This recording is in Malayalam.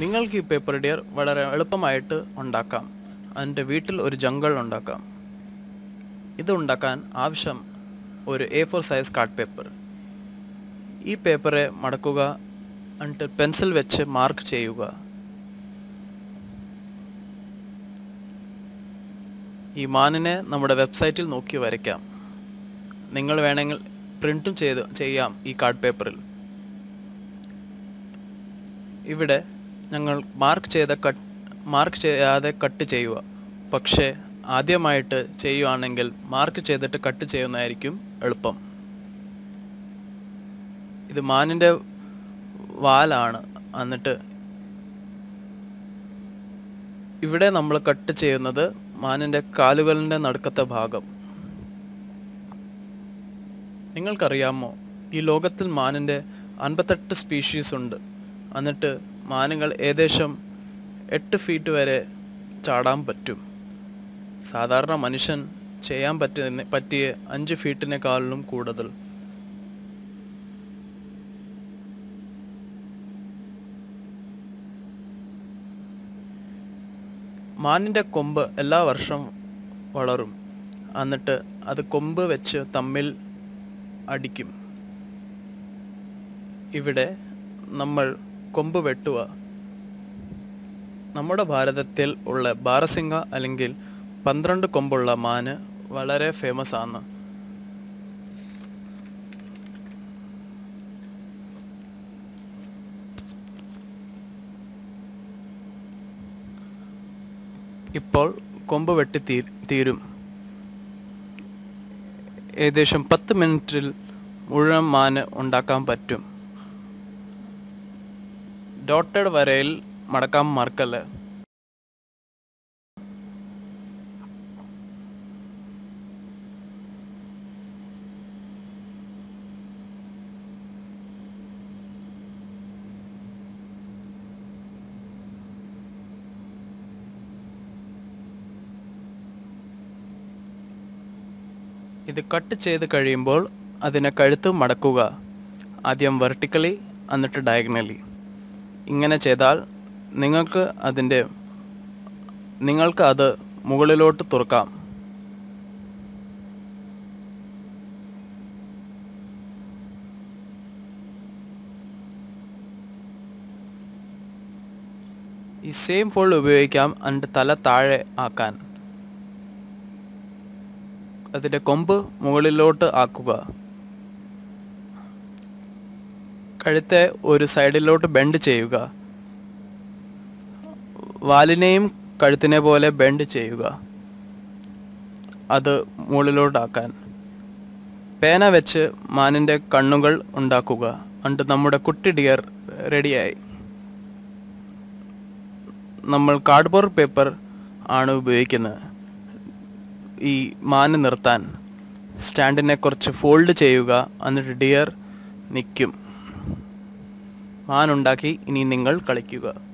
നിങ്ങൾക്ക് ഈ പേപ്പർ ഡിയർ വളരെ എളുപ്പമായിട്ട് ഉണ്ടാക്കാം അതിൻ്റെ വീട്ടിൽ ഒരു ജംഗിൾ ഉണ്ടാക്കാം ഇത് ഉണ്ടാക്കാൻ ആവശ്യം ഒരു A four size card paper ഈ പേപ്പറെ മടക്കുക എന്നിട്ട് പെൻസിൽ വെച്ച് മാർക്ക് ചെയ്യുക ഈ മാനിനെ നമ്മുടെ വെബ്സൈറ്റിൽ നോക്കി വരയ്ക്കാം നിങ്ങൾ വേണമെങ്കിൽ പ്രിൻറ്റും ചെയ്ത് ചെയ്യാം ഈ കാർഡ് പേപ്പറിൽ ഇവിടെ ഞങ്ങൾ മാർക്ക് ചെയ്ത കട്ട് മാർക്ക് ചെയ്യാതെ കട്ട് ചെയ്യുക പക്ഷേ ആദ്യമായിട്ട് ചെയ്യുവാണെങ്കിൽ മാർക്ക് ചെയ്തിട്ട് കട്ട് ചെയ്യുന്നതായിരിക്കും എളുപ്പം ഇത് മാനിൻ്റെ വാലാണ് എന്നിട്ട് ഇവിടെ നമ്മൾ കട്ട് ചെയ്യുന്നത് മാനിൻ്റെ കാലുകളിൻ്റെ നടുക്കത്തെ ഭാഗം നിങ്ങൾക്കറിയാമോ ഈ ലോകത്തിൽ മാനിൻ്റെ അൻപത്തെട്ട് സ്പീഷീസ് ഉണ്ട് എന്നിട്ട് മാനുകൾ ഏകദേശം എട്ട് ഫീറ്റ് വരെ ചാടാൻ പറ്റും സാധാരണ മനുഷ്യൻ ചെയ്യാൻ പറ്റുന്ന പറ്റിയ അഞ്ച് ഫീറ്റിനേക്കാളിലും കൂടുതൽ മാനിൻ്റെ കൊമ്പ് എല്ലാ വർഷവും വളരും എന്നിട്ട് അത് കൊമ്പ് വെച്ച് തമ്മിൽ അടിക്കും ഇവിടെ നമ്മൾ കൊമ്പ് വെട്ടുക നമ്മുടെ ഭാരതത്തിൽ ഉള്ള ബാരസിംഗ അല്ലെങ്കിൽ പന്ത്രണ്ട് കൊമ്പുള്ള മാന് വളരെ ഫേമസ് ആണ് ഇപ്പോൾ കൊമ്പ് വെട്ടി തീ തീരും ഏകദേശം പത്ത് മിനിറ്റിൽ മുഴുവൻ മാന് ഉണ്ടാക്കാൻ പറ്റും ഡോട്ടഡ് വരയിൽ മടക്കാൻ മറക്കല്ലേ ഇത് കട്ട് ചെയ്ത് കഴിയുമ്പോൾ അതിനെ കഴുത്ത് മടക്കുക ആദ്യം വെർട്ടിക്കലി എന്നിട്ട് ഡയഗണലി ഇങ്ങനെ ചെയ്താൽ നിങ്ങൾക്ക് അതിൻ്റെ നിങ്ങൾക്ക് അത് മുകളിലോട്ട് തുറക്കാം ഈ സെയിം ഫോൾഡ് ഉപയോഗിക്കാം എന്നിട്ട് തല താഴെ ആക്കാൻ അതിൻ്റെ കൊമ്പ് മുകളിലോട്ട് ആക്കുക കഴുത്തെ ഒരു സൈഡിലോട്ട് ബെൻഡ് ചെയ്യുക വാലിനെയും കഴുത്തിനെ പോലെ ബെൻഡ് ചെയ്യുക അത് മുകളിലോട്ടാക്കാൻ പേന വെച്ച് മാനിൻ്റെ കണ്ണുകൾ ഉണ്ടാക്കുക എന്നിട്ട് നമ്മുടെ കുട്ടി ഡിയർ റെഡിയായി നമ്മൾ കാർഡ്ബോർഡ് പേപ്പർ ആണ് ഉപയോഗിക്കുന്നത് ഈ മാന് നിർത്താൻ സ്റ്റാൻഡിനെ കുറച്ച് ഫോൾഡ് ചെയ്യുക എന്നിട്ട് ഡിയർ നിൽക്കും മാനുണ്ടാക്കി ഇനി നിങ്ങൾ കളിക്കുക